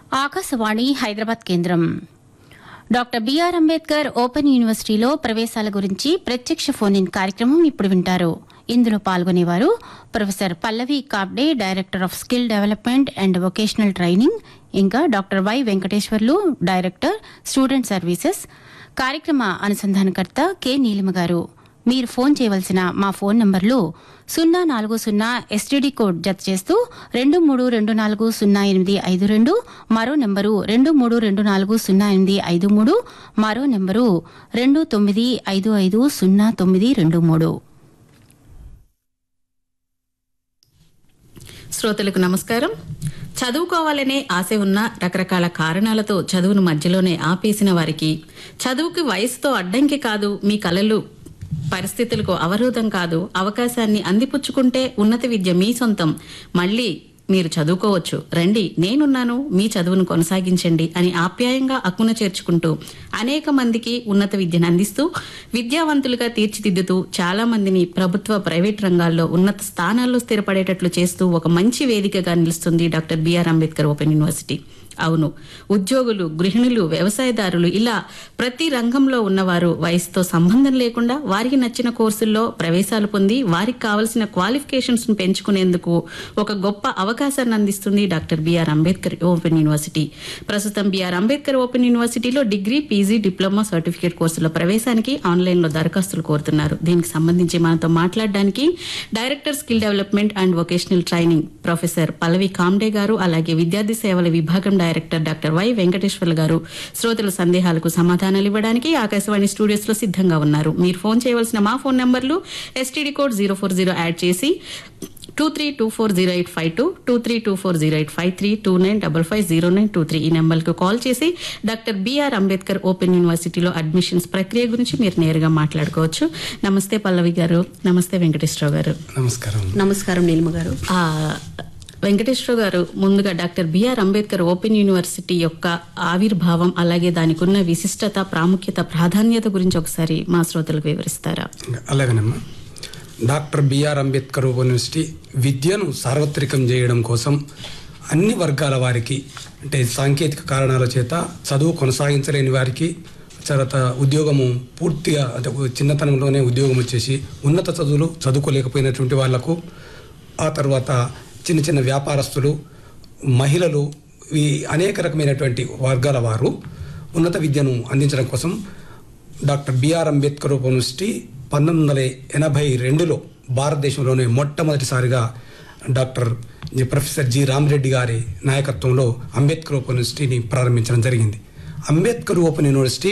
ఆకాశవాణి హైదరాబాద్ కేంద్రం doctor B R Ambedkar open యూనివర్సిటీలో ప్రవేశాల గురించి ప్రత్యక్ష ఫోన్ ఇన్ కార్యక్రమం ఇప్పుడు వింటారు ఇందులో పాల్గొనేవారు professor Pallavi Kabde director of skill development and vocational training ఇంకా doctor Y Venkateshwarlu director student services కార్యక్రమ అనుసంధానకర్త కె నీలిమ గారు మీరు ఫోన్ చేయవలసిన మా ఫోన్ నంబర్లు సున్నా నాలుగు సున్నా ఎస్టీడీ కోడ్ జత చేస్తూ రెండు మూడు రెండు నాలుగు సున్నా ఎనిమిది ఐదు రెండు మరో నెంబరు రెండు మూడు రెండు నాలుగు సున్నా ఎనిమిది ఐదు మూడు మరో నెంబరు రెండు తొమ్మిది ఐదు ఐదు సున్నా తొమ్మిది రెండు మూడు శ్రోతలకు నమస్కారం చదువుకోవాలనే ఆశ ఉన్న రకరకాల కారణాలతో చదువును మధ్యలోనే ఆపేసిన వారికి చదువుకి వయసుతో అడ్డంకి కాదు మీ కలలు పరిస్థితులకు అవరోధం కాదు అవకాశాన్ని అందిపుచ్చుకుంటే ఉన్నత విద్య మీ సొంతం మళ్ళీ మీరు చదువుకోవచ్చు రండి నేనున్నాను మీ చదువును కొనసాగించండి అని ఆప్యాయంగా అక్కున చేర్చుకుంటూ అనేక మందికి ఉన్నత విద్యను అందిస్తూ విద్యావంతులుగా తీర్చిదిద్దుతూ చాలా మందిని ప్రభుత్వ ప్రైవేట్ రంగాల్లో ఉన్నత స్థానాల్లో స్థిరపడేటట్లు చేస్తూ ఒక మంచి వేదికగా నిలుస్తుంది doctor B R Ambedkar open university అవును ఉద్యోగులు గృహిణులు వ్యవసాయదారులు ఇలా ప్రతి రంగంలో ఉన్నవారు వయసుతో సంబంధం లేకుండా వారికి నచ్చిన కోర్సుల్లో ప్రవేశాలు పొంది వారికి కావలసిన క్వాలిఫికేషన్స్ ను పెంచుకునేందుకు ఒక గొప్ప అవకాశాన్ని అందిస్తుంది doctor B R Ambedkar open university ప్రస్తుతం బిఆర్ అంబేద్కర్ ఓపెన్ యూనివర్సిటీలో డిగ్రీ పీజీ డిప్లొమా సర్టిఫికేట్ కోర్సుల ప్రవేశానికి ఆన్లైన్ లో దరఖాస్తులు కోరుతున్నారు దీనికి సంబంధించి మనతో మాట్లాడడానికి director skill development and vocational training professor Pallavi Kamde garu అలాగే విద్యార్థి సేవల విభాగం డైరెక్టర్ డాక్టర్ వై వెంకటేశ్వర్లు గారు శ్రోతల సందేహాలకు సమాధానాలు ఇవ్వడానికి ఆకాశవాణి స్టూడియోస్ లో సిద్ధంగా ఉన్నారు మీరు ఫోన్ చేయవలసిన మా ఫోన్ నంబర్లు STD code zero four zero add చేసి two three two four zero eight five two two three two four zero eight five three two nine double five zero nine two three ఈ నెంబర్కు call చేసి doctor B R Ambedkar open యూనివర్సిటీలో admissions ప్రక్రియ గురించి మీరు నేరుగా మాట్లాడుకోవచ్చు నమస్తే పల్లవి గారు నమస్తే వెంకటేశ్వరరావు గారు నమస్కారం నమస్కారం నీలిమ గారు ఆ, వెంకటేశ్వర గారు ముందుగా doctor B R Ambedkar open university యొక్క ఆవిర్భావం అలాగే దానికి ఉన్న విశిష్టత ప్రాముఖ్యత ప్రాధాన్యత గురించి ఒకసారి మా శ్రోతలకు వివరిస్తారా అలాగేనమ్మా డాక్టర్ బిఆర్ అంబేద్కర్ యూనివర్సిటీ విద్యను సార్వత్రికం చేయడం కోసం అన్ని వర్గాల వారికి అంటే సాంకేతిక కారణాల చేత చదువు కొనసాగించలేని వారికి తర్వాత ఉద్యోగము పూర్తిగా అంటే చిన్నతనంలోనే ఉద్యోగం వచ్చేసి ఉన్నత చదువులు చదువుకోలేకపోయినటువంటి వాళ్లకు ఆ తర్వాత చిన్న చిన్న వ్యాపారస్తులు మహిళలు ఈ అనేక రకమైనటువంటి వర్గాల వారు ఉన్నత విద్యను అందించడం కోసం డాక్టర్ బిఆర్ అంబేద్కర్ యూనివర్సిటీ పంతొమ్మిది వందల ఎనభై రెండులో భారతదేశంలోనే మొట్టమొదటిసారిగా డాక్టర్ ప్రొఫెసర్ జి రామరెడ్డి గారి నాయకత్వంలో అంబేద్కర్ ఓపెన్ యూనివర్సిటీని ప్రారంభించడం జరిగింది అంబేద్కర్ ఓపెన్ యూనివర్సిటీ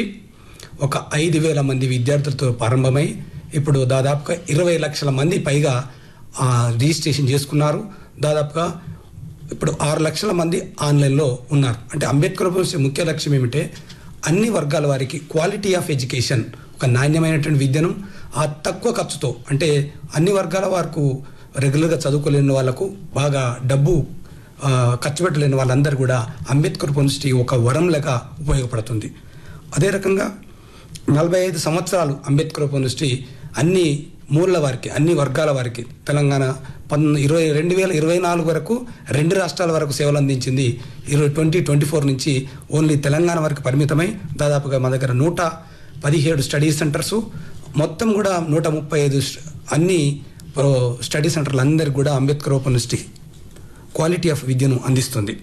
ఒక ఐదు వేల మంది విద్యార్థులతో ప్రారంభమై ఇప్పుడు దాదాపుగా ఇరవై లక్షల మంది పైగా ఆ, రిజిస్ట్రేషన్ చేసుకున్నారు దాదాపుగా ఇప్పుడు ఆరు లక్షల మంది ఆన్లైన్లో ఉన్నారు అంటే అంబేద్కర్ యూనివర్సిటీ ముఖ్య లక్ష్యం ఏమిటంటే అన్ని వర్గాల వారికి క్వాలిటీ ఆఫ్ ఎడ్యుకేషన్ ఒక నాణ్యమైనటువంటి విద్యను ఆ తక్కువ ఖర్చుతో అంటే అన్ని వర్గాల వారికి రెగ్యులర్గా చదువుకోలేని వాళ్ళకు బాగా డబ్బు ఆ, ఖర్చు పెట్టలేని వాళ్ళందరూ కూడా అంబేద్కర్ యూనివర్సిటీ ఒక వరంలాగా ఉపయోగపడుతుంది అదే రకంగా నలభై ఐదు సంవత్సరాలు అంబేద్కర్ యూనివర్సిటీ అన్ని మూల వారికి అన్ని వర్గాల వారికి తెలంగాణ పన్ ఇరవై రెండు వేల ఇరవై నాలుగు వరకు రెండు రాష్ట్రాల వరకు సేవలు అందించింది ఇరవై ట్వంటీ ట్వంటీ ఫోర్ నుంచి ఓన్లీ తెలంగాణ వరకు పరిమితమై దాదాపుగా మా దగ్గర నూట పదిహేడు స్టడీ సెంటర్స్ మొత్తం కూడా నూట ముప్పై ఐదు స్ట్- అన్ని ఓ, స్టడీ సెంటర్లు అందరికీ కూడా Ambedkar open university quality of విద్యను అందిస్తుంది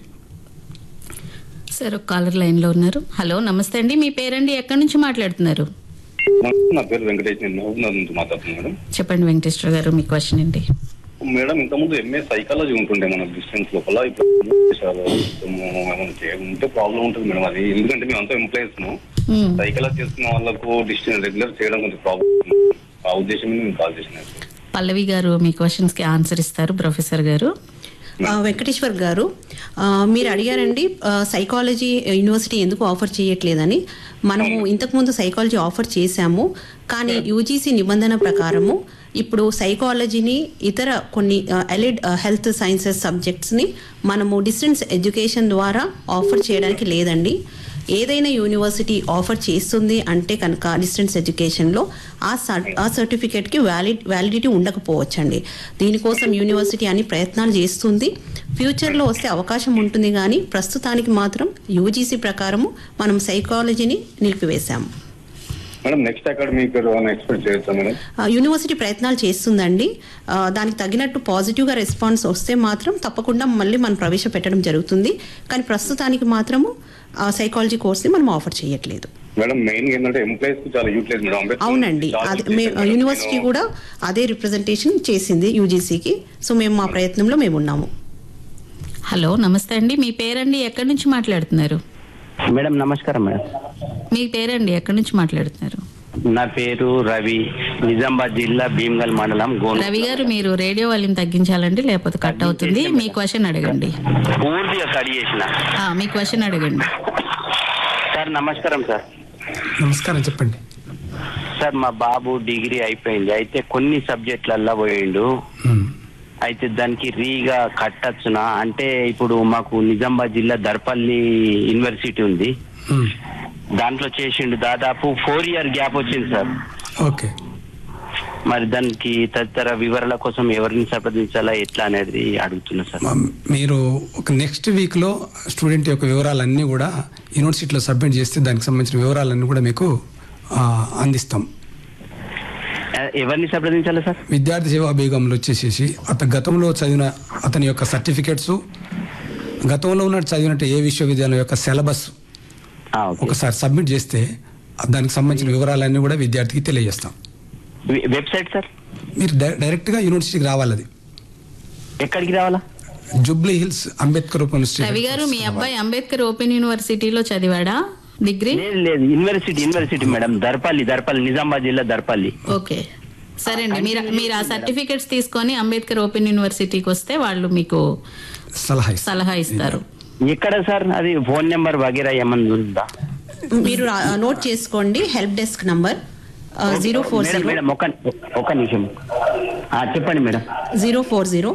సార్ ఒక కాలర్ లైన్ లో ఉన్నారు హలో నమస్తే అండి మీ పేరండి ఎక్కడి నుంచి మాట్లాడుతున్నారు నా పేరు వెంకటేష్ నేను మహబూబ్నగర్ నుంచి మాట్లాడుతున్నాను మేడం చెప్పండి వెంకటేశ్వర గారు మీ క్వశ్చన్ ఏంటి మేడం ఇంతకుముందు ఎంఏ సైకాలజీ ఉంటుండే మన డిస్టెన్స్ లోపల ఇప్పుడు చేశారు. ఏమైనా చే- ఉంటే ప్రాబ్లం ఉంటుంది మేడం అది ఎందుకంటే మేము అంతా ఎంప్లాయీస్ మ్మ్. సైకాలజీ చేస్తున్న వాళ్ళకు డిస్టెన్స్ రెగ్యులర్ చేయడం కొంచెం ప్రాబ్లం ఆ ఉద్దేశం మీద నేను కాల్ చేసిన పల్లవి గారు మీ క్వశ్చన్స్ కి ఆన్సర్ ఇస్తారు ప్రొఫెసర్ గారు ఆ, వెంకటేశ్వర్ గారు ఆ, మీరు అడిగారండి ఆ, సైకాలజీ యూనివర్సిటీ ఎందుకు ఆఫర్ చేయట్లేదని మనము ఇంతకుముందు సైకాలజీ ఆఫర్ చేశాము కానీ యూజీసీ నిబంధన ప్రకారము ఇప్పుడు సైకాలజీని ఇతర కొన్ని ఎలిడ్ హెల్త్ సైన్సెస్ సబ్జెక్ట్స్ని మనము డిస్టెన్స్ ఎడ్యుకేషన్ ద్వారా ఆఫర్ చేయడానికి లేదండి ఏదైనా యూనివర్సిటీ ఆఫర్ చేస్తుంది అంటే కనుక డిస్టెన్స్ ఎడ్యుకేషన్లో ఆ సర్ ఆ సర్టిఫికేట్కి వ్యాలిడ్ వ్యాలిడిటీ ఉండకపోవచ్చండి దీనికోసం యూనివర్సిటీ అని ప్రయత్నాలు చేస్తుంది ఫ్యూచర్లో వస్తే అవకాశం ఉంటుంది కానీ ప్రస్తుతానికి మాత్రం యూజీసీ ప్రకారము మనం సైకాలజీని నిలిపివేశాము మేడం నెక్స్ట్ అకాడమిక్ ఎక్స్పెక్ట్ చేయొచ్చా మేడం ఆ, యూనివర్సిటీ ప్రయత్నాలు చేస్తుందండి ఆ, దానికి తగినట్టు పాజిటివ్గా రెస్పాన్స్ వస్తే మాత్రం తప్పకుండా మళ్ళీ మనం ప్రవేశపెట్టడం జరుగుతుంది కానీ ప్రస్తుతానికి మాత్రము ఆ, సైకాలజీ కోర్స్ని మనం ఆఫర్ చేయట్లేదు మేడం మెయిన్ ఏంటంటే ఎంప్లాయీస్ కి చాలా యూటిలైజ్ మేడం అంబేద్కర్ అవునండి చాలా అదే use మే చేశాను మేడం. యూనివర్సిటీ నేను- కూడా అదే రిప్రజెంటేషన్ చేసింది యూజీసీకి సో మేము మా ప్రయత్నంలో మేము ఉన్నాము హలో నమస్తే అండి మీ పేరండి ఎక్కడి నుంచి మాట్లాడుతున్నారు మేడం నమస్కారం మేడం మీ పేరండి ఎక్కడి నుంచి మాట్లాడుతున్నారు నా పేరు రవి నిజామాబాద్ జిల్లా భీమ్గల్ మండలం గోను రవి గారు మీరు రేడియో వాల్యూమ్ తగ్గించాలండి లేకపోతే కట్ అవుతుంది మీ క్వశ్చన్ అడగండి పూర్తిగా కడి చేసిన ఆ, మీ క్వశ్చన్ అడగండి సార్ నమస్కారం సార్ నమస్కారం చెప్పండి సార్ మా బాబు డిగ్రీ అయిపోయింది అయితే కొన్ని సబ్జెక్టులల్లో పోయిండు ఉమ్. అయితే దానికి రీగా కట్టచ్చునా అంటే ఇప్పుడు మాకు నిజామాబాద్ జిల్లా దర్పల్లి యూనివర్సిటీ ఉంది ఉమ్. దాంట్లో చేసిండు దాదాపు ఫోర్ ఇయర్ గ్యాప్ వచ్చింది సార్ ఓకే మరి దానికి తదితర వివరాల కోసం ఎవరిని సంప్రదించాలా ఎట్లా అనేది అడుగుతున్నా సార్ మ- మీరు ఒక నెక్స్ట్ వీక్లో స్టూడెంట్ యొక్క వివరాలన్నీ కూడా యూనివర్సిటీలో సబ్మిట్ చేస్తే దానికి సంబంధించిన వివరాలన్నీ కూడా మీకు ఆ, అందిస్తాం ఎ- ఎవరిని సంప్రదించాలా సార్ విద్యార్థి సేవా బీగంలో వచ్చేసేసి అతను గతంలో చదివిన అతని యొక్క సర్టిఫికెట్స్ గతంలో ఉన్న చదివినట్టు ఏ విశ్వవిద్యాలయం యొక్క సిలబస్ ఆ, ఓకే. ఒకసారి సబ్మిట్ చేస్తే దానికి సంబంధించిన వివరాలన్నీ కూడా విద్యార్థికి తెలియజేస్తాం వె- వెబ్సైట్ సార్ మీరు డై- డైరెక్ట్గా యూనివర్సిటీకి రావాలి అది ఎక్కడికి రావాలా జూబ్లీ హిల్స్ అంబేద్కర్ ఓపెన్ రవి గారు మీ అబ్బాయి అంబేద్కర్ ఓపెన్ యూనివర్సిటీలో చదివాడా డిగ్రీ లేదు లేదు university university madam Darpalli Darpalli Nizamabad జిల్లా దర్పల్లి ఓకే సరే అండి మీరు మీరు ఆ సర్టిఫికెట్స్ తీసుకొని అంబేద్కర్ ఓపెన్ యూనివర్సిటీకి వస్తే వాళ్ళు మీకు సలహా ఇస్తాం. సలహా ఇస్తారు ఎక్కడ సార్ అది ఫోన్ నెంబర్ వగేరా ఏమన్నా ఉందా మీరు రా- నోట్ చేసుకోండి help desk number zero four madam zero madam ఒక ఒక నిమిషం ఆ, చెప్పండి madam zero four zero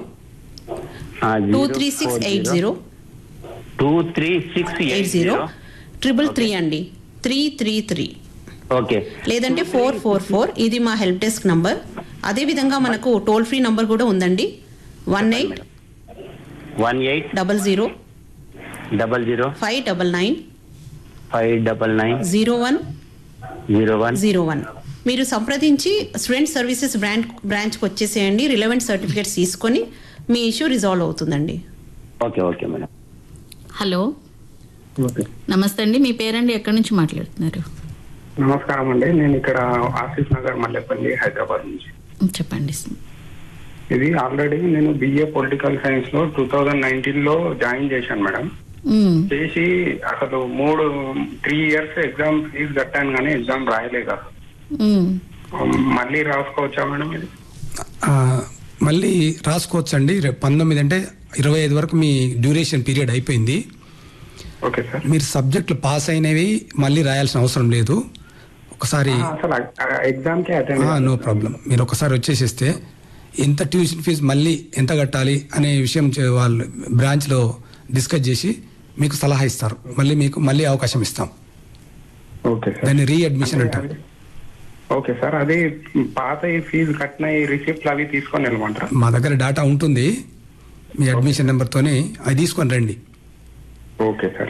two three six eight zero two three six eight zero triple three అండి త్రీ త్రీ త్రీ ఓకే లేదంటే ఫోర్ ఫోర్ ఫోర్ ఇది మా help desk number అదేవిధంగా మనకు టోల్ ఫ్రీ నంబర్ కూడా ఉందండి one eight one eight double zero double zero five double nine five double nine zero one zero one zero one మీరు సంప్రదించి student services branch బ్రాంచ్కి వచ్చేసేయండి రిలవెంట్ సర్టిఫికేట్స్ తీసుకొని మీ ఇష్యూ రిజాల్వ్ అవుతుందండి okay okay madam hello okay నమస్తే అండి మీ పేరండి ఎక్కడి నుంచి మాట్లాడుతున్నారు నమస్కారం అండి నేను ఇక్కడ ఆసిఫ్ నగర్ మల్లెపల్లి హైదరాబాద్ నుంచి చెప్పండి ఇది ఆల్రెడీ నేను బిఏ పొలిటికల్ సైన్స్ లో టూ థౌజండ్ నైన్టీన్ లో జాయిన్ చేశాను మేడం మ్మ్. చేసి అసలు మూడు త్రీ ఇయర్స్ ఎగ్జామ్ ఫీజు కట్టాను కానీ ఎగ్జామ్ రాయలేదు అసలు మ్మ్. మళ్ళీ రాసుకోవచ్చా మేడం ఇది ఆ, మళ్ళీ రాసుకోవచ్చండి రేపు పంతొమ్మిది అంటే ఇరవై ఐదు వరకు మీ డ్యూరేషన్ పీరియడ్ అయిపోయింది ఓకే సార్ మీరు సబ్జెక్టులు పాస్ అయినవి మళ్ళీ రాయాల్సిన అవసరం లేదు ఒకసారి ఆ, అసలు ఎగ్జామ్ కి అటెండ్ నో ప్రాబ్లం మీరు ఒకసారి వచ్చేసేస్తే ఎంత ట్యూషన్ ఫీజు మళ్ళీ ఎంత కట్టాలి అనే విషయం చే- వాళ్ళు బ్రాంచ్లో డిస్కస్ చేసి మీకు సలహా ఇస్తారు మళ్ళీ మీకు మళ్ళీ అవకాశం ఇస్తాం ఓకే సార్ దాన్ని రీఅడ్మిషన్ అంటారు ఓకే సార్ అది పాత ఈ ఫీజు కట్టిన ఈ రిసిప్ట్లు అవి తీసుకొని వెళ్ళమంటారా మా దగ్గర డేటా ఉంటుంది మీ అడ్మిషన్ నెంబర్తోని అది తీసుకొని రండి ఓకే సార్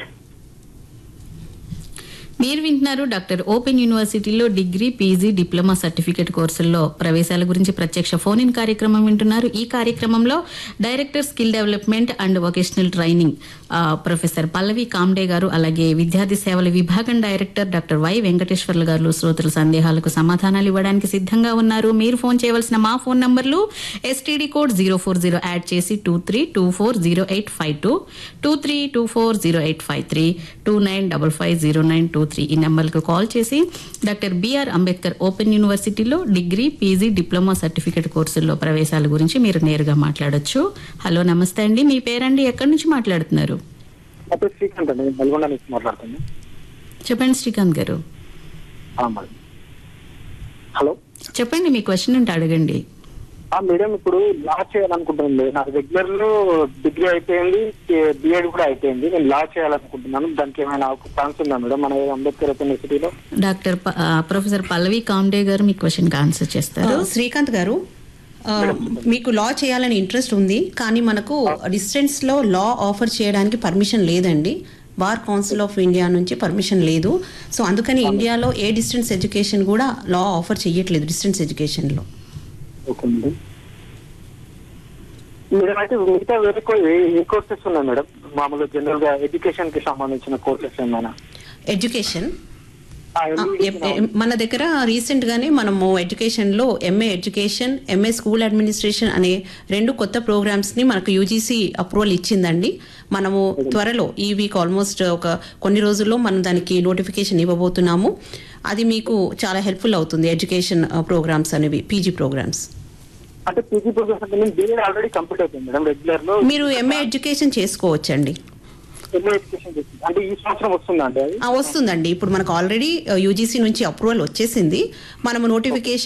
మీరు వింటున్నారు డాక్టర్ ఓపెన్ యూనివర్సిటీలో డిగ్రీ పీజీ డిప్లొమా సర్టిఫికేట్ కోర్సుల్లో ప్రవేశాల గురించి ప్రత్యక్ష ఫోన్ ఇన్ కార్యక్రమం వింటున్నారు ఈ కార్యక్రమంలో director skill development and vocational training ఆ, ప్రొఫెసర్ పల్లవి కామ్డే గారు అలాగే విద్యార్థి సేవల విభాగం డైరెక్టర్ డాక్టర్ వై వెంకటేశ్వర్లు గారు శ్రోతల సందేహాలకు సమాధానాలు ఇవ్వడానికి సిద్ధంగా ఉన్నారు మీరు ఫోన్ చేయవలసిన మా ఫోన్ నంబర్లు STD code zero four zero add చేసి two three two four zero eight five two two three two four zero eight five three two nine double five zero nine two three ఈ నెంబర్కు call చేసి doctor B R Ambedkar open యూనివర్సిటీలో degree PG diploma certificate కోర్సుల్లో ప్రవేశాల గురించి మీరు నేరుగా మాట్లాడొచ్చు హలో నమస్తే అండి మీ పేరండి ఎక్కడి నుంచి మాట్లాడుతున్నారు నా పేరు శ్రీకాంత్ అండి నేను నల్గొండ నుంచి మాట్లాడుతున్నాను చెప్పండి శ్రీకాంత్ గారు ఆ, మేడం హలో చెప్పండి మీ క్వశ్చన్ ఉంటే అడగండి ఆ మేడం ఇప్పుడు లా చేయాలనుకుంటున్నాను మేడం నాకు రెగ్యులర్ లో డిగ్రీ అయిపోయింది బిఎడ్ కూడా అయిపోయింది నేను లా చేయాలనుకుంటున్నాను దానికి ఏమైనా ఛాన్స్ ఉందా మేడం మన అంబేద్కర్ యూనివర్సిటీలో డాక్టర్ ప- ఆ, ప్రొఫెసర్ పల్లవి కామ్డే గారు మీ క్వశ్చన్కి ఆన్సర్ చేస్తారు ఆ, శ్రీకాంత్ గారు ఆ, మీకు లా చేయాలని ఇంట్రెస్ట్ ఉంది కానీ మనకు డిస్టెన్స్ లో లా ఆఫర్ చేయడానికి పర్మిషన్ లేదండి బార్ కౌన్సిల్ ఆఫ్ ఇండియా నుంచి పర్మిషన్ లేదు సో అందుకని ఇండియాలో ఏ డిస్టెన్స్ ఎడ్యుకేషన్ కూడా లా ఆఫర్ చేయట్లేదు డిస్టెన్స్ ఎడ్యుకేషన్ లో ఓకే మేడం మేడం అయితే మిగతా వేరే కో- ఏ- ఏ కోర్సెస్ ఉన్నాయి మేడం మామూలుగా జనరల్ గా ఎడ్యుకేషన్ కి సంబంధించిన కోర్సెస్ ఏమైనా ఎడ్యుకేషన్ ఆ, ఆ, MBA ఎం- ఎం- మన దగ్గర రీసెంట్ గానే మనము ఎడ్యుకేషన్ లో MA education MA school administration అనే రెండు కొత్త ప్రోగ్రామ్స్ ని మనకు యూజీసీ అప్రూవల్ ఇచ్చిందండి మనము త్వరలో ఈ వీక్ ఆల్మోస్ట్ ఒక కొన్ని రోజుల్లో మనం దానికి నోటిఫికేషన్ ఇవ్వబోతున్నాము అది మీకు చాలా హెల్ప్ఫుల్ అవుతుంది ఎడ్యుకేషన్ ప్రోగ్రామ్స్ అనేవి పీజీ ప్రోగ్రామ్స్ అంటే పీజీ ప్రోగ్రెస్ అంటే నేను బిఎడ్ ఆల్రెడీ కంప్లీట్ అయిపోయింది మేడం రెగ్యులర్ లో మీరు ఎంఏ ఎడ్యుకేషన్ చేసుకోవచ్చండి ఎంఏ ఎడ్యుకేషన్ చేసింది అంటే ఈ సంవత్సరం వస్తుందా అండి అది ఆ, వస్తుందండి ఇప్పుడు మనకు ఆల్రెడీ యూజీసీ నుంచి అప్రూవల్ వచ్చేసింది మనము నోటిఫికేషన్